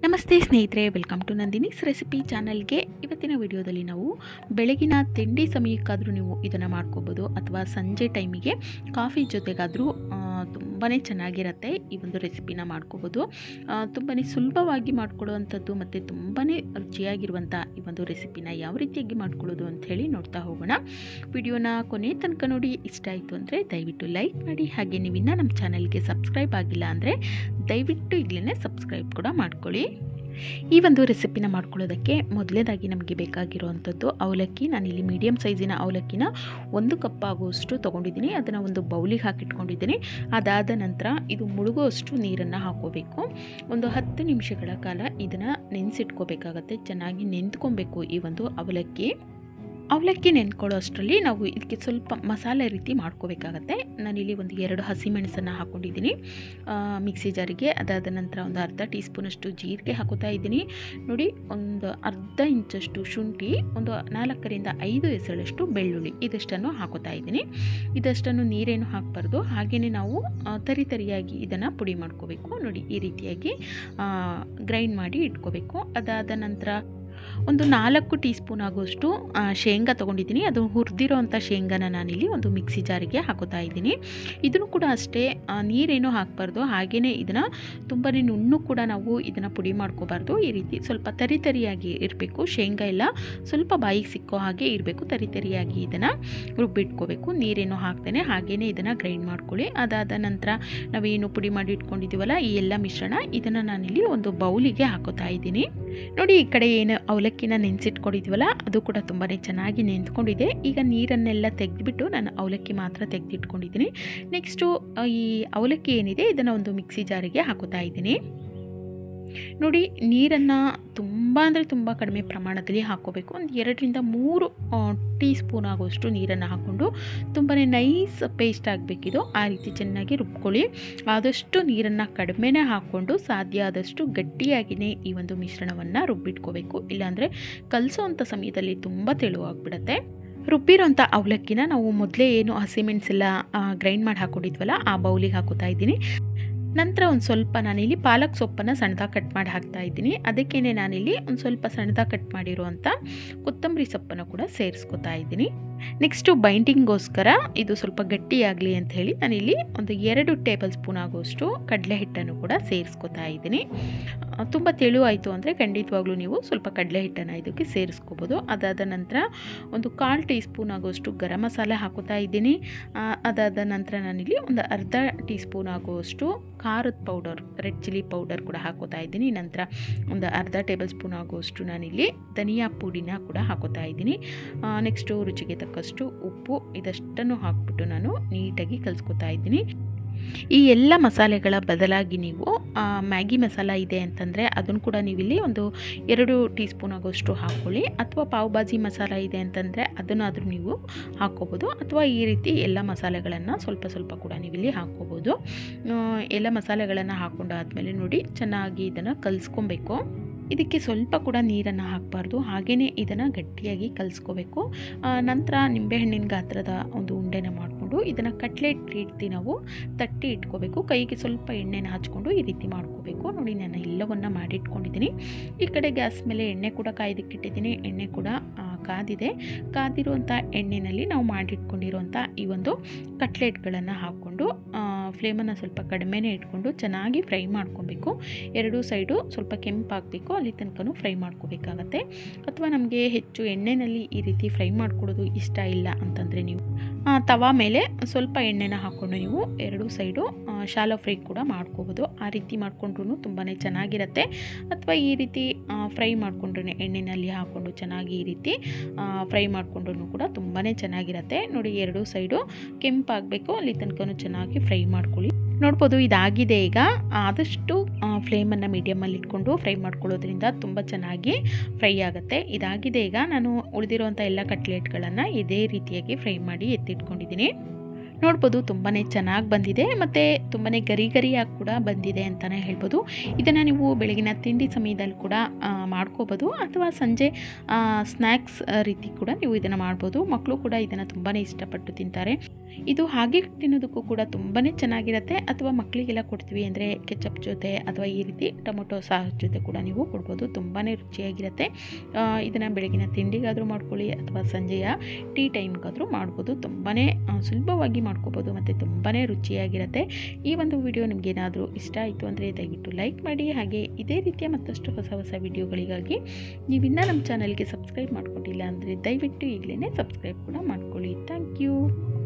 ನಮಸ್ತೆ ಸ್ನೇಹಿತರೆ welcome to ನಂದಿನಿಸ್ recipe ಚಾನಲ್ಗೆ ಇವತ್ತಿನ ವಿಡಿಯೋದಲ್ಲಿ ನಾವು ಬೆಳಗಿನ ತಿಂಡಿ ಸಮಯಕ್ಕಾದರೂ ನೀವು ಇದನ್ನು ಮಾಡ್ಕೋಬೋದು ಅಥವಾ ಸಂಜೆ ಟೈಮಿಗೆ ಕಾಫಿ ಜೊತೆಗಾದರೂ ತುಂಬಾ ಚೆನ್ನಾಗಿರುತ್ತೆ ಈ ಒಂದು ರೆಸಿಪಿನ ಮಾಡ್ಕೋಬೋದು ತುಂಬಾ ಸುಲಭವಾಗಿ ಮಾಡ್ಕೊಳ್ಳುವಂಥದ್ದು ಮತ್ತು ತುಂಬಾ ರುಚಿಯಾಗಿರುವಂಥ ಈ ಒಂದು ರೆಸಿಪಿನ ಯಾವ ರೀತಿಯಾಗಿ ಮಾಡ್ಕೊಳ್ಳೋದು ಅಂತ ಹೇಳಿ ನೋಡ್ತಾ ಹೋಗೋಣ ವಿಡಿಯೋನ ಕೊನೆ ತನಕ ನೋಡಿ ಇಷ್ಟ ಆಯಿತು ಅಂದರೆ ದಯವಿಟ್ಟು ಲೈಕ್ ಮಾಡಿ ಹಾಗೆ ನೀವಿನ್ನ ನಮ್ಮ ಚಾನಲ್ಗೆ ಸಬ್ಸ್ಕ್ರೈಬ್ ಆಗಿಲ್ಲ ಅಂದರೆ ದಯವಿಟ್ಟು ಈಗಲೇ ಸಬ್ಸ್ಕ್ರೈಬ್ ಕೂಡ ಮಾಡ್ಕೊಳ್ಳಿ ಈ ಒಂದು ರೆಸಿಪಿನ ಮಾಡ್ಕೊಳ್ಳೋದಕ್ಕೆ ಮೊದಲೇದಾಗಿ ನಮಗೆ ಬೇಕಾಗಿರುವಂಥದ್ದು ಅವಲಕ್ಕಿ ನಾನಿಲ್ಲಿ ಮೀಡಿಯಮ್ ಸೈಜಿನ ಅವಲಕ್ಕಿನ ಒಂದು ಕಪ್ ಆಗುವಷ್ಟು ತೊಗೊಂಡಿದ್ದೀನಿ ಅದನ್ನು ಒಂದು ಬೌಲಿಗೆ ಹಾಕಿಟ್ಕೊಂಡಿದ್ದೀನಿ ಅದಾದ ನಂತರ ಇದು ಮುಳುಗುವಷ್ಟು ನೀರನ್ನು ಹಾಕೋಬೇಕು ಒಂದು ಹತ್ತು ನಿಮಿಷಗಳ ಕಾಲ ಇದನ್ನು ನೆನೆಸಿಟ್ಕೋಬೇಕಾಗತ್ತೆ ಚೆನ್ನಾಗಿ ನೆಂದ್ಕೊಬೇಕು ಈ ಒಂದು ಅವಲಕ್ಕಿ ಅವಲಕ್ಕಿ ನೆನ್ಕೊಳ್ಳೋ ಅಷ್ಟರಲ್ಲಿ ನಾವು ಇದಕ್ಕೆ ಸ್ವಲ್ಪ ಮಸಾಲೆ ರೀತಿ ಮಾಡ್ಕೋಬೇಕಾಗತ್ತೆ ನಾನಿಲ್ಲಿ ಒಂದು ಎರಡು ಹಸಿಮೆಣಸನ್ನು ಹಾಕ್ಕೊಂಡಿದ್ದೀನಿ ಮಿಕ್ಸಿ ಜಾರಿಗೆ ಅದಾದ ನಂತರ ಒಂದು ಅರ್ಧ ಟೀ ಸ್ಪೂನಷ್ಟು ಜೀರಿಗೆ ಹಾಕೋತಾ ಇದ್ದೀನಿ ನೋಡಿ ಒಂದು ಅರ್ಧ ಇಂಚಷ್ಟು ಶುಂಠಿ ಒಂದು ನಾಲ್ಕರಿಂದ ಐದು ಎಸಳಷ್ಟು ಬೆಳ್ಳುಳ್ಳಿ ಇದಷ್ಟನ್ನು ಹಾಕೋತಾ ಇದ್ದೀನಿ ಇದಷ್ಟನ್ನು ನೀರೇನು ಹಾಕಬಾರ್ದು ಹಾಗೆಯೇ ನಾವು ತರಿ ತರಿಯಾಗಿ ಇದನ್ನು ಪುಡಿ ಮಾಡ್ಕೋಬೇಕು ನೋಡಿ ಈ ರೀತಿಯಾಗಿ ಗ್ರೈಂಡ್ ಮಾಡಿ ಇಟ್ಕೋಬೇಕು ಅದಾದ ನಂತರ ಒಂದು ನಾಲ್ಕು ಟೀ ಸ್ಪೂನ್ ಆಗುವಷ್ಟು ಶೇಂಗಾ ತೊಗೊಂಡಿದ್ದೀನಿ ಅದು ಹುರಿದಿರೋ ಅಂಥ ಶೇಂಗಾನ ನಾನಿಲ್ಲಿ ಒಂದು ಮಿಕ್ಸಿ ಜಾರಿಗೆ ಹಾಕೋತಾ ಇದ್ದೀನಿ ಇದನ್ನು ಕೂಡ ಅಷ್ಟೇ ನೀರೇನು ಹಾಕಬಾರ್ದು ಹಾಗೆಯೇ ಇದನ್ನು ತುಂಬಾ ನುಣ್ಣು ಕೂಡ ನಾವು ಇದನ್ನು ಪುಡಿ ಮಾಡ್ಕೋಬಾರ್ದು ಈ ರೀತಿ ಸ್ವಲ್ಪ ತರಿ ತರಿಯಾಗಿ ಇರಬೇಕು ಶೇಂಗಾ ಎಲ್ಲ ಸ್ವಲ್ಪ ಬಾಯಿಗೆ ಸಿಕ್ಕೋ ಹಾಗೆ ಇರಬೇಕು ತರಿ ತರಿಯಾಗಿ ಇದನ್ನು ರುಬ್ಬಿಟ್ಕೋಬೇಕು ನೀರೇನು ಹಾಕ್ತೇನೆ ಹಾಗೆಯೇ ಇದನ್ನು ಗ್ರೈಂಡ್ ಮಾಡ್ಕೊಳ್ಳಿ ಅದಾದ ನಂತರ ನಾವೇನು ಪುಡಿ ಮಾಡಿ ಇಟ್ಕೊಂಡಿದ್ದೀವಲ್ಲ ಈ ಎಲ್ಲ ಮಿಶ್ರಣ ಇದನ್ನು ನಾನಿಲ್ಲಿ ಒಂದು ಬೌಲಿಗೆ ಹಾಕೋತಾ ಇದ್ದೀನಿ ನೋಡಿ ಈ ಕಡೆ ಏನು ಅವಲಕ್ಕಿನ ನೆನೆಸಿಟ್ಕೊಂಡಿದ್ವಲ್ಲ ಅದು ಕೂಡ ತುಂಬಾ ಚೆನ್ನಾಗಿ ನೆಂದ್ಕೊಂಡಿದೆ ಈಗ ನೀರನ್ನೆಲ್ಲ ತೆಗೆದುಬಿಟ್ಟು ನಾನು ಅವಲಕ್ಕಿ ಮಾತ್ರ ತೆಗೆದಿಟ್ಕೊಂಡಿದ್ದೀನಿ ನೆಕ್ಸ್ಟು ಈ ಅವಲಕ್ಕಿ ಏನಿದೆ ಇದನ್ನು ಒಂದು ಮಿಕ್ಸಿ ಜಾರಿಗೆ ಹಾಕೋತಾ ಇದ್ದೀನಿ ನೋಡಿ ನೀರನ್ನು ತುಂಬ ಅಂದರೆ ತುಂಬ ಕಡಿಮೆ ಪ್ರಮಾಣದಲ್ಲಿ ಹಾಕ್ಕೋಬೇಕು ಒಂದು ಎರಡರಿಂದ ಮೂರು ಟೀ ಸ್ಪೂನ್ ಆಗುವಷ್ಟು ನೀರನ್ನು ಹಾಕ್ಕೊಂಡು ತುಂಬಾ ನೈಸ್ ಪೇಸ್ಟ್ ಆಗಬೇಕಿದು ಆ ರೀತಿ ಚೆನ್ನಾಗಿ ರುಬ್ಕೊಳ್ಳಿ ಆದಷ್ಟು ನೀರನ್ನು ಕಡಿಮೆನೇ ಹಾಕ್ಕೊಂಡು ಸಾಧ್ಯ ಆದಷ್ಟು ಗಟ್ಟಿಯಾಗಿಯೇ ಈ ಒಂದು ಮಿಶ್ರಣವನ್ನು ರುಬ್ಬಿಟ್ಕೋಬೇಕು ಇಲ್ಲಾಂದರೆ ಕಲಸೋವಂಥ ಸಮಯದಲ್ಲಿ ತುಂಬ ತೆಳುವಾಗ್ಬಿಡುತ್ತೆ ರುಬ್ಬಿರೋಂಥ ಅವಲಕ್ಕಿನ ನಾವು ಮೊದಲೇ ಏನು ಹಸಿಮೆಣಸೆಲ್ಲ ಗ್ರೈಂಡ್ ಮಾಡಿ ಹಾಕ್ಕೊಂಡಿದ್ವಲ್ಲ ಆ ಬೌಲಿಗೆ ಹಾಕೋತಾ ಇದ್ದೀನಿ ನಂತರ ಒಂದು ಸ್ವಲ್ಪ ನಾನಿಲ್ಲಿ ಪಾಲಕ್ ಸೊಪ್ಪನ್ನು ಸಣ್ಣದಾಗಿ ಕಟ್ ಮಾಡಿ ಹಾಕ್ತಾ ಇದ್ದೀನಿ ಅದಕ್ಕೇ ನಾನಿಲ್ಲಿ ಒಂದು ಸ್ವಲ್ಪ ಸಣ್ಣದಾಗಿ ಕಟ್ ಮಾಡಿರುವಂಥ ಕೊತ್ತಂಬರಿ ಸೊಪ್ಪನ್ನು ಕೂಡ ಸೇರಿಸ್ಕೊತಾ ಇದ್ದೀನಿ ನೆಕ್ಸ್ಟು ಬೈಂಡಿಂಗ್ಗೋಸ್ಕರ ಇದು ಸ್ವಲ್ಪ ಗಟ್ಟಿಯಾಗಲಿ ಅಂತ ಹೇಳಿ ನಾನಿಲ್ಲಿ ಒಂದು ಎರಡು ಟೇಬಲ್ ಸ್ಪೂನ್ ಆಗುವಷ್ಟು ಕಡಲೆ ಹಿಟ್ಟನ್ನು ಕೂಡ ಸೇರಿಸ್ಕೊತಾ ಇದ್ದೀನಿ ತುಂಬ ತೆಳು ಆಯಿತು ಅಂದರೆ ಖಂಡಿತವಾಗ್ಲೂ ನೀವು ಸ್ವಲ್ಪ ಕಡಲೆ ಹಿಟ್ಟನ್ನು ಇದಕ್ಕೆ ಸೇರಿಸ್ಕೋಬೋದು ಅದಾದ ನಂತರ ಒಂದು ಕಾಲು ಟೀ ಸ್ಪೂನ್ ಆಗುವಷ್ಟು ಗರಂ ಮಸಾಲೆ ಹಾಕೋತಾ ಇದ್ದೀನಿ ಅದಾದ ನಂತರ ನಾನಿಲ್ಲಿ ಒಂದು ಅರ್ಧ ಟೀ ಸ್ಪೂನ್ ಆಗುವಷ್ಟು ಖಾರದ ಪೌಡರ್ ರೆಡ್ ಚಿಲ್ಲಿ ಪೌಡರ್ ಕೂಡ ಹಾಕೋತಾ ಇದ್ದೀನಿ ನಂತರ ಒಂದು ಅರ್ಧ ಟೇಬಲ್ ಸ್ಪೂನ್ ಆಗುವಷ್ಟು ನಾನಿಲ್ಲಿ ಧನಿಯಾ ಪುಡಿನ ಕೂಡ ಹಾಕೋತಾ ಇದ್ದೀನಿ ನೆಕ್ಸ್ಟು ರುಚಿಗೆ ತಕ್ಕಷ್ಟು ಉಪ್ಪು ಇದಷ್ಟನ್ನು ಹಾಕ್ಬಿಟ್ಟು ನಾನು ನೀಟಾಗಿ ಕಲಿಸ್ಕೊತಾ ಇದ್ದೀನಿ ಈ ಎಲ್ಲ ಮಸಾಲೆಗಳ ಬದಲಾಗಿ ನೀವು ಮ್ಯಾಗಿ ಮಸಾಲ ಇದೆ ಅಂತಂದರೆ ಅದನ್ನು ಕೂಡ ನೀವಿಲ್ಲಿ ಒಂದು ಎರಡು ಟೀ ಸ್ಪೂನ್ ಆಗೋಷ್ಟು ಹಾಕ್ಕೊಳ್ಳಿ ಅಥವಾ ಪಾವ್ ಭಾಜಿ ಮಸಾಲ ಇದೆ ಅಂತಂದರೆ ಅದನ್ನಾದರೂ ನೀವು ಹಾಕ್ಕೋಬೋದು ಅಥವಾ ಈ ರೀತಿ ಎಲ್ಲ ಮಸಾಲೆಗಳನ್ನು ಸ್ವಲ್ಪ ಸ್ವಲ್ಪ ಕೂಡ ನೀವಿಲ್ಲಿ ಹಾಕ್ಕೋಬೋದು ಎಲ್ಲ ಮಸಾಲೆಗಳನ್ನು ಹಾಕ್ಕೊಂಡಾದ್ಮೇಲೆ ನೋಡಿ ಚೆನ್ನಾಗಿ ಇದನ್ನು ಕಲಿಸ್ಕೊಬೇಕು ಇದಕ್ಕೆ ಸ್ವಲ್ಪ ಕೂಡ ನೀರನ್ನು ಹಾಕಬಾರ್ದು ಹಾಗೆಯೇ ಇದನ್ನು ಗಟ್ಟಿಯಾಗಿ ಕಲಿಸ್ಕೋಬೇಕು ನಂತರ ನಿಂಬೆಹಣ್ಣಿನ ಗಾತ್ರದ ಒಂದು ಉಂಡೆನ ಮಾಡಿಕೊಂಡು ಇದನ್ನು ಕಟ್ಲೆಟ್ ರೀತಿ ನಾವು ತಟ್ಟಿ ಇಟ್ಕೋಬೇಕು ಕೈಗೆ ಸ್ವಲ್ಪ ಎಣ್ಣೆನ ಹಚ್ಕೊಂಡು ಈ ರೀತಿ ಮಾಡ್ಕೋಬೇಕು ನೋಡಿ ನಾನು ಎಲ್ಲವನ್ನು ಮಾಡಿಟ್ಕೊಂಡಿದ್ದೀನಿ ಈ ಕಡೆ ಗ್ಯಾಸ್ ಮೇಲೆ ಎಣ್ಣೆ ಕೂಡ ಕಾಯ್ದಕ್ಕಿಟ್ಟಿದ್ದೀನಿ ಎಣ್ಣೆ ಕೂಡ ಕಾದಿದೆ ಕಾದಿರುವಂಥ ಎಣ್ಣೆಯಲ್ಲಿ ನಾವು ಮಾಡಿಟ್ಕೊಂಡಿರುವಂಥ ಈ ಒಂದು ಕಟ್ಲೆಟ್ಗಳನ್ನು ಹಾಕ್ಕೊಂಡು ಫ್ಲೇಮನ್ನು ಸ್ವಲ್ಪ ಕಡಿಮೆನೇ ಇಟ್ಕೊಂಡು ಚೆನ್ನಾಗಿ ಫ್ರೈ ಮಾಡ್ಕೊಬೇಕು ಎರಡೂ ಸೈಡು ಸ್ವಲ್ಪ ಕೆಂಪಾಗಬೇಕು ಅಲ್ಲಿ ತನಕ ಫ್ರೈ ಮಾಡ್ಕೋಬೇಕಾಗತ್ತೆ ಅಥವಾ ನಮಗೆ ಹೆಚ್ಚು ಎಣ್ಣೆಯಲ್ಲಿ ಈ ರೀತಿ ಫ್ರೈ ಮಾಡ್ಕೊಳ್ಳೋದು ಇಷ್ಟ ಇಲ್ಲ ಅಂತಂದರೆ ನೀವು ತವಾ ಮೇಲೆ ಸ್ವಲ್ಪ ಎಣ್ಣೆನ ಹಾಕ್ಕೊಂಡು ನೀವು ಎರಡೂ ಸೈಡು ಶಾಲೋ ಫ್ರೈ ಕೂಡ ಮಾಡ್ಕೋಬೋದು ಆ ರೀತಿ ಮಾಡಿಕೊಂಡ್ರೂ ತುಂಬಾ ಚೆನ್ನಾಗಿರುತ್ತೆ ಅಥವಾ ಈ ರೀತಿ ಫ್ರೈ ಮಾಡಿಕೊಂಡ್ರೆ ಎಣ್ಣೆಯಲ್ಲಿ ಹಾಕ್ಕೊಂಡು ಚೆನ್ನಾಗಿ ಈ ರೀತಿ ಫ್ರೈ ಮಾಡಿಕೊಂಡ್ರೂ ಕೂಡ ತುಂಬಾ ಚೆನ್ನಾಗಿರುತ್ತೆ ನೋಡಿ ಎರಡೂ ಸೈಡು ಕೆಂಪಾಗಬೇಕು ಅಲ್ಲಿ ತನಕ ಚೆನ್ನಾಗಿ ಫ್ರೈ ಮಾಡ್ಕೊಳ್ಳಿ ನೋಡ್ಬೋದು ಇದಾಗಿದೆ ಈಗ ಆದಷ್ಟು ಫ್ಲೇಮನ್ನು ಮೀಡಿಯಮಲ್ಲಿ ಇಟ್ಕೊಂಡು ಫ್ರೈ ಮಾಡ್ಕೊಳ್ಳೋದ್ರಿಂದ ತುಂಬ ಚೆನ್ನಾಗಿ ಫ್ರೈ ಆಗುತ್ತೆ ಇದಾಗಿದೆ ಈಗ ನಾನು ಉಳಿದಿರುವಂಥ ಎಲ್ಲ ಕಟ್ಲೆಟ್ಗಳನ್ನು ಇದೇ ರೀತಿಯಾಗಿ ಫ್ರೈ ಮಾಡಿ ಎತ್ತಿಟ್ಕೊಂಡಿದ್ದೀನಿ ನೋಡ್ಬೋದು ತುಂಬಾ ಚೆನ್ನಾಗಿ ಬಂದಿದೆ ಮತ್ತು ತುಂಬಾ ಗರಿ ಗರಿಯಾಗಿ ಕೂಡ ಬಂದಿದೆ ಅಂತಲೇ ಹೇಳ್ಬೋದು ಇದನ್ನು ನೀವು ಬೆಳಗಿನ ತಿಂಡಿ ಸಮಯದಲ್ಲಿ ಕೂಡ ಮಾಡ್ಕೋಬೋದು ಅಥವಾ ಸಂಜೆ ಸ್ನ್ಯಾಕ್ಸ್ ರೀತಿ ಕೂಡ ನೀವು ಇದನ್ನು ಮಾಡ್ಬೋದು ಮಕ್ಕಳು ಕೂಡ ಇದನ್ನು ತುಂಬಾ ಇಷ್ಟಪಟ್ಟು ತಿಂತಾರೆ ಇದು ಹಾಗೆ ತಿನ್ನೋದಕ್ಕೂ ಕೂಡ ತುಂಬಾ ಚೆನ್ನಾಗಿರುತ್ತೆ ಅಥವಾ ಮಕ್ಕಳಿಗೆಲ್ಲ ಕೊಡ್ತೀವಿ ಅಂದರೆ ಕೆಚಪ್ ಜೊತೆ ಅಥವಾ ಈ ರೀತಿ ಟೊಮೊಟೊ ಸಾಸ್ ಜೊತೆ ಕೂಡ ನೀವು ಕೊಡ್ಬೋದು ತುಂಬಾ ರುಚಿಯಾಗಿರುತ್ತೆ ಇದನ್ನು ಬೆಳಗಿನ ತಿಂಡಿಗಾದರೂ ಮಾಡ್ಕೊಳ್ಳಿ ಅಥವಾ ಸಂಜೆಯ ಟೀ ಟೈಮ್ಗಾದರೂ ಮಾಡ್ಬೋದು ತುಂಬಾ ಸುಲಭವಾಗಿ ಮಾಡ್ಕೋಬೋದು ಮತ್ತು ತುಂಬಾ ರುಚಿಯಾಗಿರುತ್ತೆ ಈ ಒಂದು ವಿಡಿಯೋ ನಿಮಗೇನಾದರೂ ಇಷ್ಟ ಆಯಿತು ಅಂದರೆ ದಯವಿಟ್ಟು ಲೈಕ್ ಮಾಡಿ ಹಾಗೆ ಇದೇ ರೀತಿಯ ಮತ್ತಷ್ಟು ಹೊಸ ಹೊಸ ವಿಡಿಯೋಗಳಿಗಾಗಿ ನೀವಿನ್ನೂ ನಮ್ಮ ಚಾನಲ್ಗೆ ಸಬ್ಸ್ಕ್ರೈಬ್ ಮಾಡ್ಕೊಂಡಿಲ್ಲ ಅಂದರೆ ದಯವಿಟ್ಟು ಈಗಲೇ ಸಬ್ಸ್ಕ್ರೈಬ್ ಕೂಡ ಮಾಡ್ಕೊಳ್ಳಿ ಥ್ಯಾಂಕ್ ಯು